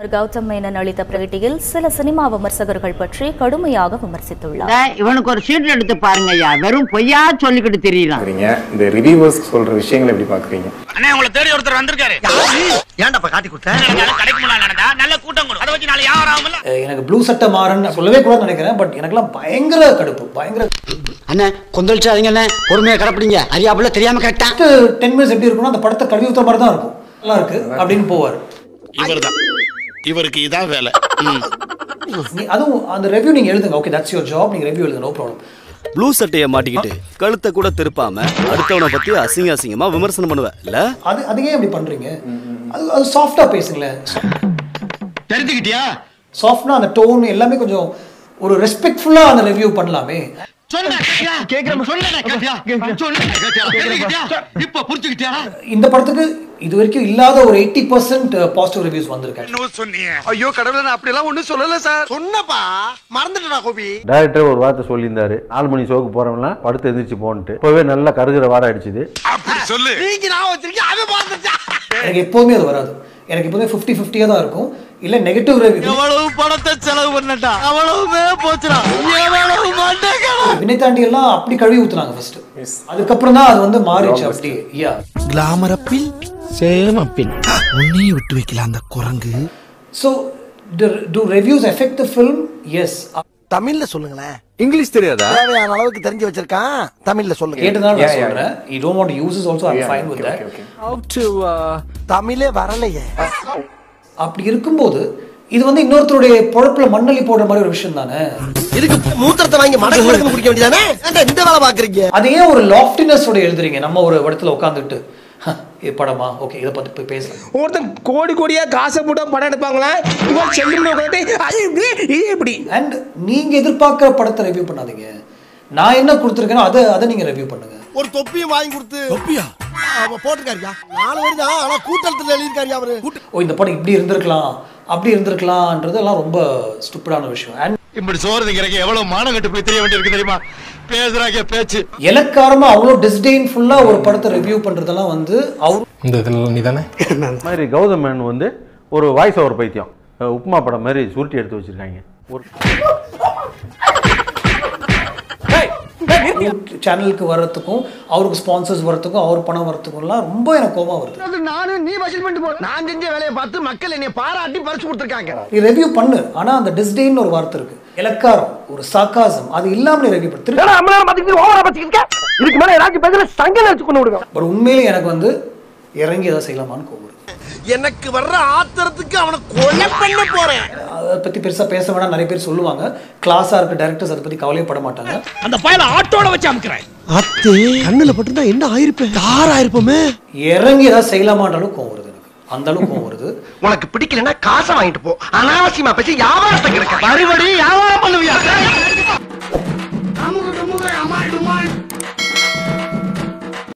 கௌதம் மேனன் அளித்த பேட்டியில் சில சினிமா விமர்சகர்கள் பற்றி கடுமையாக விமர்சித்துள்ளார் டேய், இவனுக்கு ஒரு சீட் எடுத்து பாருங்கய்யா வெறும் பொய்யா சொல்லிக்கிட்டு தெரியலாம் பாக்குறீங்க இந்த ரிவ்யூவர்ஸ் சொல்ற விஷயங்களை எப்படி பாக்குறீங்க அண்ணே உங்களை தேடி ஒருத்தர் வந்திருக்காரு ஏன்டாப்பா காட்டி கொடுத்த கடைக்கு முன்னாடி நடந்தா நல்ல கூட்டம் கூட அதை வச்சு நாளை யாரும் ஆகும்ல எனக்கு ப்ளூ சட்டை மாறன் சொல்லவே கூடாதுன்னு நினைக்கிறேன் பட் எனக்கெல்லாம் பயங்கர கடுப்பு பயங்கர அண்ணே கொந்தளிச்சாதீங்க அண்ணே பொறுமையா கடப்பிடிங்க அறியாப்புல தெரியாம கேட்டா டென் மினிட்ஸ் எப்படி இருக்கும்னா அந்த படத்தை கழுவி ஊத்துற மாதிரி தான் இருக்கும் நல்லா இருக்கு அப்படின்னு போவார் இவர்தான் இவருக்கு இதான் வேலை ம். நீ- அதுவும் அந்த ரெவ்யூ நீங்க எழுதுங்க ஓகே தட்ஸ் யுவர் ஜாப் நீங்க ரெவ்யூ எழுதுங்க நோ ப்ராப்ளம் ப்ளூ சட்டையை மாட்டிக்கிட்டு கழுத்தை கூட திருப்பாம அடுத்தவனை பத்தி அசிங்க அசிங்கமா விமர்சனம் பண்ணுவ இல்ல அது அது ஏன் அப்படி பண்றீங்க அது அது சாஃப்டா பேசுங்களேன் தெரிஞ்சுக்கிட்டியா சாஃப்ட்னா அந்த டோன் எல்லாமே கொஞ்சம் ஒரு ரெஸ்பெக்ட்ஃபுல்லா அந்த ரிவ்யூ பண்ணலாமே இப்ப புரிஞ்சுக்கிட்டியா இந்த படத்துக்கு இது வரைக்கும் இல்லாத ஒரு எயிட்டி பர்சன்ட் பாசிட்டிவ் ரிவ்யூஸ் வந்திருக்கு சொன்னீங்க ஐயோ கடவுளே நான் அப்படி எல்லாம் ஒண்ணும் சொல்லல சார் சொன்னப்பா மறந்துட்டா கோபி டைரக்டர் ஒரு வார்த்தை சொல்லியிருந்தாரு நாலு மணி ஷோக்கு போறவங்களாம் படுத்து எந்திரிச்சு போன்ட்டு இப்பவே நல்லா கருகிற வாடை அடிச்சுது அப்படி சொல்லு நீங்க நான் வச்சிருக்கேன் அது பார்த்துட்டா எனக்கு எப்போதுமே அது வராது எனக்கு எப்போதுமே ஃபிஃப்டி ஃபிஃப்டியாக தான் இருக்கும் இல்லை நெகட்டிவ் ரிவ்யூ எவ்வளவு பணத்தை செலவு பண்ணட்டா அவ்வளவுமே போச்சுடா எவ்வளவு மண்டக்கா வினை தாண்டி எல்லாம் அப்படி கழுவி ஊத்துனாங்க ஃபர்ஸ்ட் அதுக்கப்புறம் தான் அது வந்து மாறிச்சு அப்படி யா கிளாமர் அப்பில் சேம் அப்பில் உன்னையும் விட்டு வைக்கல அந்த குரங்கு so do reviews affect the film yes தமிழ்ல சொல்லுங்களேன் இங்கிலீஷ் தெரியாதா தேவையான அளவுக்கு தெரிஞ்சு வச்சிருக்கான் தமிழ்ல சொல்லுங்க கேட்டதால Yeah, நான் yeah, சொல்றேன் you don't want use is also I fine with okay that okay தமிழே வரலையே அப்படி இருக்கும்போது இது வந்து இன்னொருத்தருடைய பொழப்புல மண்ணள்ளி போடுற மாதிரி ஒரு விஷயம் தானே இதுக்கு மூத்திரத்தை வாங்கி மடக்கு மடக்கு குடிக்க வேண்டியதானே ஏன்டா இந்த வேலை பாக்குறீங்க அது ஏன் ஒரு லாஃப்டினஸ் ஓட எழுதுறீங்க நம்ம ஒரு இடத்துல உட்காந்துட்டு இது படமா ஓகே இதை பத்தி போய் பேசலாம் ஒருத்தன் கோடி கோடியா காசை போட்டு படம் எடுப்பாங்களா இவன் செல்லும் உட்காந்து அது இப்படி இது எப்படி அண்ட் நீங்க எதிர்பார்க்குற படத்தை ரிவ்யூ பண்ணாதீங்க நான் என்ன கொடுத்துருக்கேனோ அதை அதை நீங்க ரிவ்யூ பண்ணுங்க ஒரு தொப்பியும் வாங்கி கொடுத்து தொப்பியா போட்டிருக்காருயா நாலு பேர் தான் ஆனா கூட்டத்துல எழுதியிருக்காரு அவரு ஓ இந்த படம் இப்படி இருந்திருக்கலாம் அப்படி இருந்திருக்கலாம்ன்றது எல்லாம் ரொம்ப ஸ்டூப்பிடான விஷயம் அண்ட் இப்படி சோறுங்கிறக்கு எவ்வளவு மானம் கட்டு போய் தெரிய வேண்டியிருக்கு தெரியுமா பேசுறாங்க பேச்சு இலக்காரமா அவ்வளோ டிஸ்டெயின்ஃபுல்லா ஒரு படத்தை ரிவ்யூ பண்றதெல்லாம் வந்து அவர் இந்த இதில் நீ தானே இந்த மாதிரி கௌதம் மேனன் வந்து ஒரு வாய்ஸ் ஓவர் பைத்தியம் அஹ் உப்புமா படம் மாதிரி சுருட்டி எடுத்து வச்சிருக்காங்க ஒரு சேனலுக்கு வர்றதுக்கும் அவருக்கு ஸ்பான்சர்ஸ் வர்றதுக்கும் அவர் பணம் வர்றதுக்கும்லாம் ரொம்ப எனக்கு கோபம் வருது நானும் நீ வசூல் பண்ணிட்டு போ நான் செஞ்ச வேலையை பார்த்து மக்கள் என்னை பாராட்டி பரிசு கொடுத்துருக்காங்க நீ ரிவ்யூ பண்ணு ஆனா அந்த டிஸ்டெயின் ஒரு வார்த்தை இருக்கு இலக்காரம் ஒரு சர்க்காசம் அது இல்லாம நீ ரிவ்யூ பண்ணு திருப்பி இதுக்கு மேல ஏதாச்சும் பேசல சங்கல் வச்சு கொண்டு விடுங்க பட் உண்மையிலே எனக்கு வந்து இறங்கி ஏதாவது செய்யலாமான்னு கோவம் வருது. எனக்கு வர்ற ஆத்திரத்துக்கு அவனை கொலை பண்ண போறேன் அதை பத்தி பெருசா பேச வேணாம் நிறைய பேர் சொல்லுவாங்க கிளாஸா இருக்க டேரக்டர்ஸ் அதை பத்தி கவலையப்பட மாட்டாங்க அந்த பயல ஆட்டோட வச்சு அமுக்குறேன் அத்தே கண்ணுல பட்டிருந்தா என்ன ஆயிருப்பேன் யார் ஆயிருப்போமே இறங்கி ஏதாவது செய்யலாமான்ற அளவுக்கு கோவம் வருது எனக்கு அந்த அளவுக்கு கோவம் வருது உனக்கு பிடிக்கலன்னா காசை வாங்கிட்டு போ அனாவசியமா பேசி வியாபாரத்தை கிடக்க மறுபடியும் வியாபாரம் பண்ணுவியா